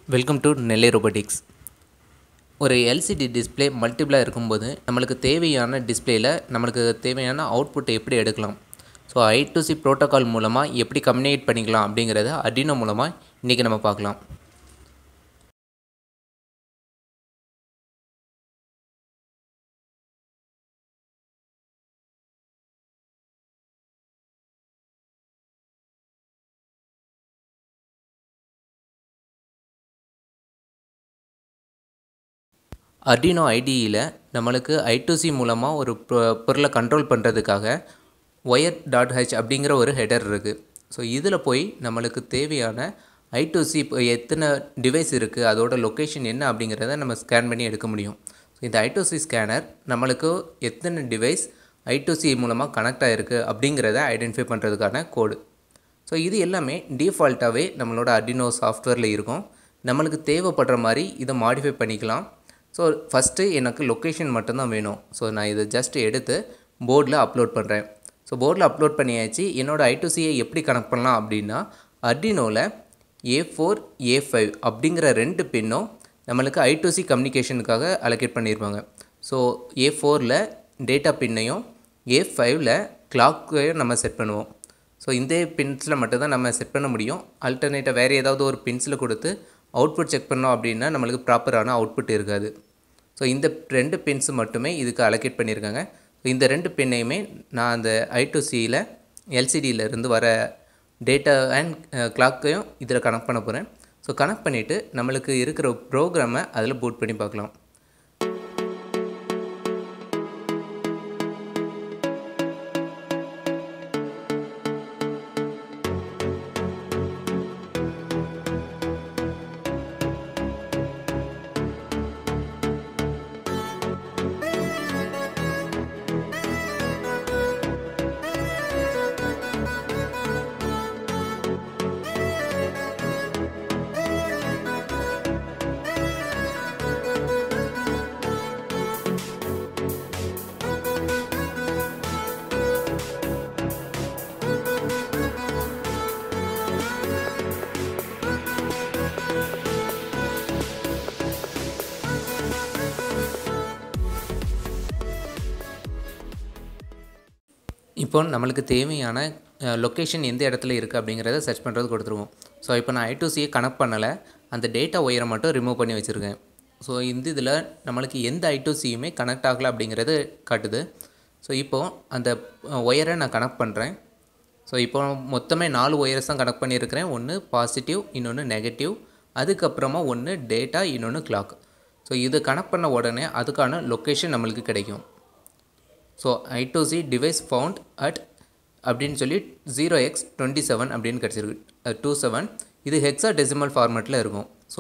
welcome to Nellai robotics ஒரு LCD display மல்டிபிளாக இருக்கும்போது நம்மளுக்கு தேவையான டிஸ்ப்ளேயில் நம்மளுக்கு தேவையான அவுட்புட்டை எப்படி எடுக்கலாம் so I two C protocol மூலமாக எப்படி கம்யூனிகேட் பண்ணிக்கலாம் அப்படிங்கிறத அடினோ மூலமாக இன்றைக்கி நம்ம பார்க்கலாம் அர்டினோ ஐடியில் நம்மளுக்கு ஐ டு சி மூலமாக ஒரு பொ- பொருளை கண்ட்ரோல் பண்ணுறதுக்காக ஒயர் டாட் ஹெச் அப்படிங்கிற ஒரு ஹெடர் இருக்குது ஸோ இதில் போய் நம்மளுக்கு தேவையான ஐ டு சி இப்போ எத்தனை டிவைஸ் இருக்குது அதோட லொக்கேஷன் என்ன அப்படிங்கிறத நம்ம ஸ்கேன் பண்ணி எடுக்க முடியும் ஸோ இந்த ஐ டு சி ஸ்கேனர் நம்மளுக்கு எத்தனை டிவைஸ் ஐ டு சி மூலமாக கனெக்ட் ஆகிருக்கு அப்படிங்கிறத ஐடென்டிஃபை பண்ணுறதுக்கான கோடு ஸோ இது எல்லாமே டிஃபால்ட்டாகவே நம்மளோட அர்டினோ சாஃப்ட்வேரில் இருக்கும் நம்மளுக்கு தேவைப்படுற மாதிரி இதை மாடிஃபை பண்ணிக்கலாம் ஸோ ஃபஸ்ட்டு எனக்கு லொக்கேஷன் மட்டும்தான் வேணும் ஸோ நான் இதை ஜஸ்ட் எடுத்து போர்டில் அப்லோட் பண்ணுறேன் ஸோ போர்டில் அப்லோட் பண்ணியாச்சு என்னோட ஐ டு சியை எப்படி கனெக்ட் பண்ணலாம் அப்படின்னா அர்டினோவில் ஏ ஃபோர் ஏ ஃபைவ் அப்படிங்கிற ரெண்டு பின்னும் நம்மளுக்கு ஐ டு சி கம்யூனிகேஷனுக்காக அலோகேட் பண்ணியிருப்பாங்க ஸோ ஏ ஃபோரில் டேட்டா பின்னையும் ஏ ஃபைவ்ல கிளாக்கையும் நம்ம செட் பண்ணுவோம் ஸோ இந்த பின்ஸில் மட்டும்தான் நம்ம செட் பண்ண முடியும் அல்டர்னேட்டாக வேறு ஏதாவது ஒரு பின்ஸில் கொடுத்து அவுட்புட் செக் பண்ணோம் அப்படின்னா நம்மளுக்கு ப்ராப்பரான அவுட்புட் இருக்காது ஸோ இந்த ரெண்டு பின்ஸ் மட்டுமே இதுக்கு அலோகேட் பண்ணியிருக்காங்க ஸோ இந்த ரெண்டு பின்னையுமே நான் அந்த ஐ டு சியில் இருந்து வர டேட்டா அண்ட் கிளாக்கையும் இதில் கனெக்ட் பண்ண போகிறேன் ஸோ கனெக்ட் பண்ணிவிட்டு நம்மளுக்கு இருக்கிற ப்ரோக்ராமை அதில் பூட் பண்ணி பார்க்கலாம் இப்போ நம்மளுக்கு தேவையான லொக்கேஷன் எந்த இடத்துல இருக்குது அப்படிங்கிறத சர்ச் பண்ணுறது கொடுத்துருவோம் ஸோ இப்போ நான் ஐ டு சியை கனெக்ட் பண்ணலை அந்த டேட்டா ஒயரை மட்டும் ரிமூவ் பண்ணி வச்சுருக்கேன் ஸோ இந்த இதில் நம்மளுக்கு எந்த ஐ டு சியுமே கனெக்ட் ஆகலை அப்படிங்கிறது காட்டுது ஸோ இப்போது அந்த ஒயரை நான் கனெக்ட் பண்ணுறேன் ஸோ இப்போ மொத்தமே நாலு ஒயர்ஸ் தான் கனெக்ட் பண்ணியிருக்கிறேன் ஒன்று பாசிட்டிவ் இன்னொன்று நெகட்டிவ் அதுக்கப்புறமா ஒன்று டேட்டா இன்னொன்று கிளாக் ஸோ இது கனெக்ட் பண்ண உடனே அதுக்கான லொக்கேஷன் நம்மளுக்கு கிடைக்கும் so I two C device found at அப்படின்னு சொல்லி ஜீரோ எக்ஸ் டுவெண்ட்டி செவன் அப்படின்னு கிடச்சிருக்கு டூ செவன் இது ஹெக்ஸா டெசிமல் ஃபார்மேட்டில் இருக்கும் ஸோ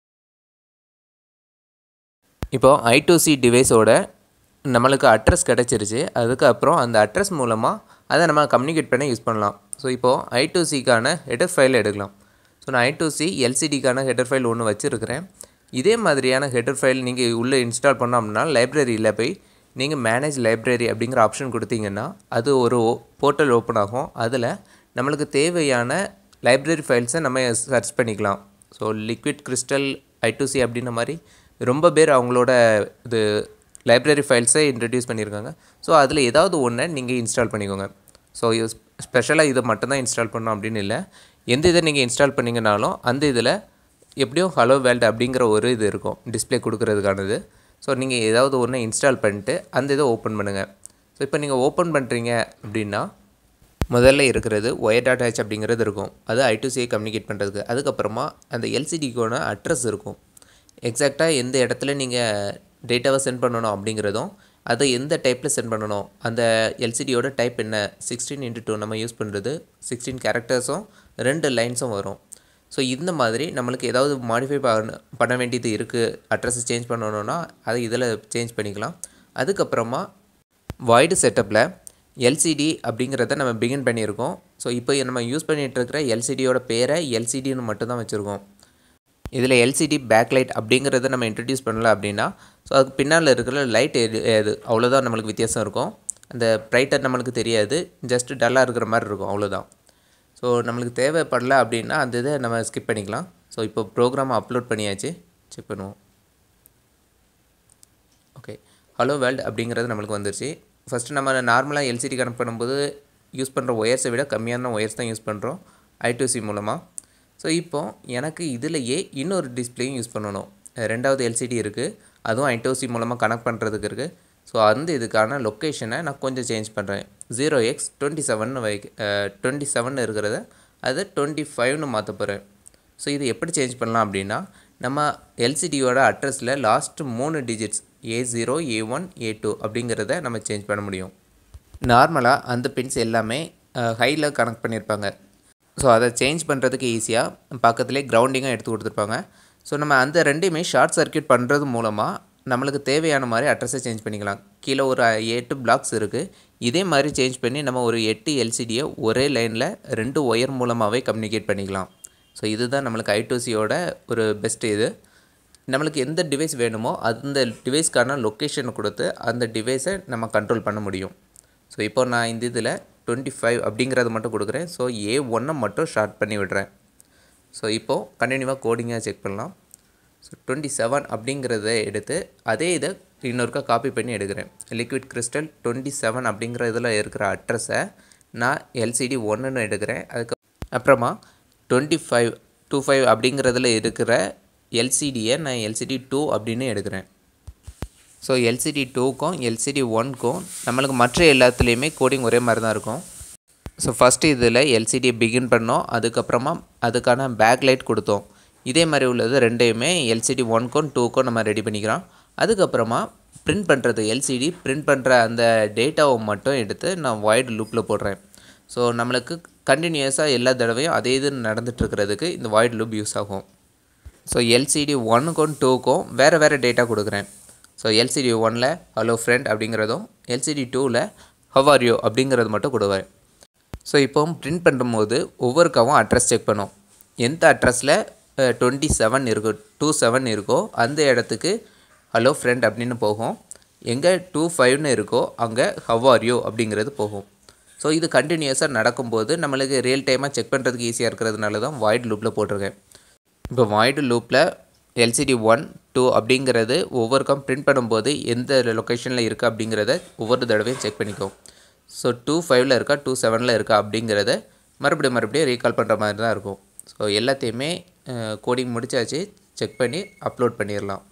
இப்போ ஐ டு சி டிவைஸோட நம்மளுக்கு அட்ரஸ் கிடச்சிருச்சு அதுக்கப்புறம் அந்த அட்ரஸ் மூலமாக அதை நம்ம கம்யூனிகேட் பண்ண யூஸ் பண்ணலாம் ஸோ இப்போது ஐ டு சிக்கான ஹெடர் ஃபைல் எடுக்கலாம் ஸோ நான் ஐ டு சி எல்சிடிக்கான ஹெடர் ஃபைல் ஒன்று வச்சுருக்கிறேன் இதே மாதிரியான ஹெடர் ஃபைல் நீங்கள் உள்ளே இன்ஸ்டால் பண்ணோம் அப்படின்னா லைப்ரரியில் போய் நீங்கள் மேனேஜ் லைப்ரரி அப்படிங்கிற ஆப்ஷன் கொடுத்தீங்கன்னா அது ஒரு போர்ட்டல் ஓப்பன் ஆகும் அதில் நம்மளுக்கு தேவையான லைப்ரரி ஃபைல்ஸை நம்ம சர்ச் பண்ணிக்கலாம் so liquid crystal I two C அப்படின்ன மாதிரி ரொம்ப பேர் அவங்களோட இது லைப்ரரி ஃபைல்ஸை இன்ட்ரடியூஸ் பண்ணியிருக்காங்க ஸோ அதில் ஏதாவது ஒன்றை நீங்கள் இன்ஸ்டால் பண்ணிக்கோங்க ஸோ ஸ்பெஷலாக இதை மட்டும்தான் இன்ஸ்டால் பண்ணணும் அப்படின்னு இல்லை எந்த இதை நீங்கள் இன்ஸ்டால் பண்ணீங்கனாலும் அந்த இதில் எப்படியும் ஹலோ வேல்டு அப்படிங்கிற ஒரு இது இருக்கும் டிஸ்ப்ளே கொடுக்கறதுக்கானது ஸோ நீங்கள் ஏதாவது ஒன்று இன்ஸ்டால் பண்ணிட்டு அந்த இதை ஓப்பன் பண்ணுங்கள் ஸோ இப்போ நீங்கள் ஓப்பன் பண்ணுறீங்க அப்படின்னா முதல்ல இருக்கிறது ஒயர் டாட் ஹெச் அப்படிங்கிறது இருக்கும் அது ஐ டு சியை கம்யூனிகேட் பண்ணுறதுக்கு அதுக்கப்புறமா அந்த எல்சிடிக்கான அட்ரஸ் இருக்கும் எக்ஸாக்டாக எந்த இடத்துல நீங்கள் டேட்டாவை சென்ட் பண்ணணும் அப்படிங்கிறதும் அதை எந்த டைப்பில் சென்ட் பண்ணணும் அந்த எல்சிடியோட டைப் என்ன சிக்ஸ்டீன் இன்ட்டு டூ நம்ம யூஸ் பண்ணுறது சிக்ஸ்டீன் கேரக்டர்ஸும் ரெண்டு லைன்ஸும் வரும் ஸோ இந்த மாதிரி நம்மளுக்கு ஏதாவது மாடிஃபை பண்ண பண்ண வேண்டியது இருக்குது அட்ரஸ் சேஞ்ச் பண்ணணும்னா அதை இதில் சேஞ்ச் பண்ணிக்கலாம் அதுக்கப்புறமா வாய்டு செட்டப்பில் எல்சிடி அப்படிங்கிறத நம்ம பிகின் பண்ணியிருக்கோம் ஸோ இப்போ நம்ம யூஸ் பண்ணிகிட்டு இருக்கிற எல்சிடியோட பேரை எல்சிடின்னு மட்டும்தான் வச்சுருக்கோம் இதில் எல்சிடி பேக்லைட் அப்படிங்கிறத நம்ம இன்ட்ரடியூஸ் பண்ணல அப்படின்னா ஸோ அதுக்கு பின்னால் இருக்கிற லைட் எது எது அவ்வளோதான் நம்மளுக்கு வித்தியாசம் இருக்கும் அந்த ப்ரைட்டர் நம்மளுக்கு தெரியாது ஜஸ்ட் டல்லாக இருக்கிற மாதிரி இருக்கும் அவ்வளோதான் ஸோ நம்மளுக்கு தேவைப்படல அப்படின்னா அந்த இதை நம்ம ஸ்கிப் பண்ணிக்கலாம் ஸோ இப்போ ப்ரோக்ராமை அப்லோட் பண்ணியாச்சு செக் பண்ணுவோம் ஓகே ஹலோ வேர்ல்டு அப்படிங்கிறது நம்மளுக்கு வந்துருச்சு ஃபஸ்ட்டு நம்ம நார்மலாக எல்சிடி கனெக்ட் பண்ணும்போது யூஸ் பண்ணுற ஒயர்ஸை விட கம்மியான ஒயர்ஸ் தான் யூஸ் பண்ணுறோம் ஐ டு சி மூலமாக ஸோ இப்போ எனக்கு இதிலையே இன்னொரு டிஸ்பிளேயும் யூஸ் பண்ணணும் ரெண்டாவது எல்சிடி இருக்குது அதுவும் ஐ டு சி மூலமாக கனெக்ட் பண்ணுறதுக்கு இருக்குது ஸோ அந்த இதுக்கான லொக்கேஷனை நான் கொஞ்சம் சேஞ்ச் பண்ணுறேன் ஜீரோ எக்ஸ் டுவெண்ட்டி செவன் வை டுவெண்ட்டி செவன் இருக்கிறத அதை டுவெண்ட்டி ஃபைவ்னு மாற்ற போகிறேன் ஸோ இது எப்படி சேஞ்ச் பண்ணலாம் அப்படின்னா நம்ம எல்சிடியோட அட்ரஸில் லாஸ்ட்டு மூணு digits A zero A one A two அப்படிங்கிறத நம்ம சேஞ்ச் பண்ண முடியும் நார்மலாக அந்த பின்ஸ் எல்லாமே ஹையில் கனெக்ட் பண்ணியிருப்பாங்க ஸோ அதை சேஞ்ச் பண்ணுறதுக்கு ஈஸியாக பக்கத்துலேயே கிரவுண்டிங்காக எடுத்து கொடுத்துருப்பாங்க ஸோ நம்ம அந்த ரெண்டையுமே ஷார்ட் சர்க்கியூட் பண்ணுறது மூலமாக நம்மளுக்கு தேவையான மாதிரி அட்ரஸை சேஞ்ச் பண்ணிக்கலாம் கீழே ஒரு எட்டு பிளாக்ஸ் இருக்குது இதே மாதிரி சேஞ்ச் பண்ணி நம்ம ஒரு எட்டு எல்சிடியை ஒரே லைனில் ரெண்டு ஒயர் மூலமாகவே கம்யூனிகேட் பண்ணிக்கலாம் ஸோ இதுதான் நம்மளுக்கு ஐடோசியோட ஒரு பெஸ்ட் இது நம்மளுக்கு எந்த டிவைஸ் வேணுமோ அந்த டிவைஸ்க்கான லொக்கேஷனை கொடுத்து அந்த டிவைஸை நம்ம கண்ட்ரோல் பண்ண முடியும் ஸோ இப்போ நான் இந்த இதில் டுவெண்ட்டி ஃபைவ் அப்படிங்கிறத மட்டும் கொடுக்குறேன் ஸோ ஏ ஒன்னை மட்டும் ஷார்ட் பண்ணி விடுறேன் ஸோ இப்போது கண்டினியூவாக கோடிங்காக செக் பண்ணலாம் ஸோ டுவெண்ட்டி செவன் அப்படிங்கிறத எடுத்து அதே இதை இன்னொருக்கா காப்பி பண்ணி எடுக்கிறேன் லிக்விட் கிறிஸ்டல் டுவெண்ட்டி செவன் அப்படிங்கிற இதில் இருக்கிற அட்ரஸை நான் எல்சிடி ஒன்றுன்னு எடுக்கிறேன் அதுக்கு அப்புறமா டுவெண்ட்டி ஃபைவ் டூ ஃபைவ் அப்படிங்கிறதுல இருக்கிற எல்சிடியை நான் எல்சிடி டூ அப்படின்னு எடுக்கிறேன் ஸோ எல்சிடி டூக்கும் எல்சிடி ஒன்க்கும் நம்மளுக்கு மற்ற எல்லாத்துலேயுமே கோடிங் ஒரே மாதிரி தான் இருக்கும் ஸோ ஃபஸ்ட்டு இதில் எல்சிடியை பிகின் பண்ணோம் அதுக்கப்புறமா அதுக்கான பேக் லைட் கொடுத்தோம் இதே மாதிரி உள்ளது ரெண்டையுமே எல்சிடி ஒன்க்கும் டூக்கும் நம்ம ரெடி பண்ணிக்கிறோம் அதுக்கப்புறமா பிரிண்ட் பண்ணுறது எல்சிடி பிரிண்ட் பண்ணுற அந்த டேட்டாவை மட்டும் எடுத்து நான் வாய்டு லூப்பில் போடுறேன் ஸோ நம்மளுக்கு கண்டினியூஸாக எல்லா தடவையும் அதே இது நடந்துகிட்ருக்கிறதுக்கு இந்த வாய்டு லூப் யூஸ் ஆகும் ஸோ எல்சிடி ஒன்னுக்கும் டூக்கும் வேறு வேறு டேட்டா கொடுக்குறேன் ஸோ எல்சிடி ஒனில் ஹலோ ஃப்ரெண்ட் அப்படிங்கிறதும் எல்சிடி டூவில் ஹவ் யூ அப்படிங்கிறது மட்டும் கொடுவேன் ஸோ இப்போ பிரிண்ட் பண்ணும்போது ஒவ்வொருக்காவும் அட்ரஸ் செக் பண்ணும் எந்த அட்ரஸில் டுவெண்ட்டி செவன் இருக்கோ டூ செவன் இருக்கோ அந்த இடத்துக்கு ஹலோ ஃப்ரெண்ட் அப்படின்னு போகும் எங்கே டூ ஃபைவ்னு இருக்கோ அங்கே ஹவ் ஆர் யூ அப்படிங்கிறது போகும் ஸோ இது கண்டினியூஸாக நடக்கும்போது நம்மளுக்கு ரியல் டைமாக செக் பண்ணுறதுக்கு ஈஸியாக இருக்கிறதுனால தான் வாய்ட் லூப்பில் போட்டிருக்கேன் இப்போ வாய்டு லூப்பில் எல்சிடி ஒன் டூ அப்படிங்கிறது ஒவ்வொருக்கும் பிரிண்ட் பண்ணும்போது எந்த லொக்கேஷனில் இருக்குது அப்படிங்கிறத ஒவ்வொரு தடவையும் செக் பண்ணிக்கும் ஸோ டூ ஃபைவ்ல இருக்கா டூ செவனில் இருக்கா அப்படிங்கிறத மறுபடியும் மறுபடியும் ரீகால் பண்ணுற மாதிரி தான் இருக்கும் ஸோ எல்லாத்தையுமே கோடிங் முடிச்சாச்சு செக் பண்ணி அப்லோட் பண்ணிடலாம்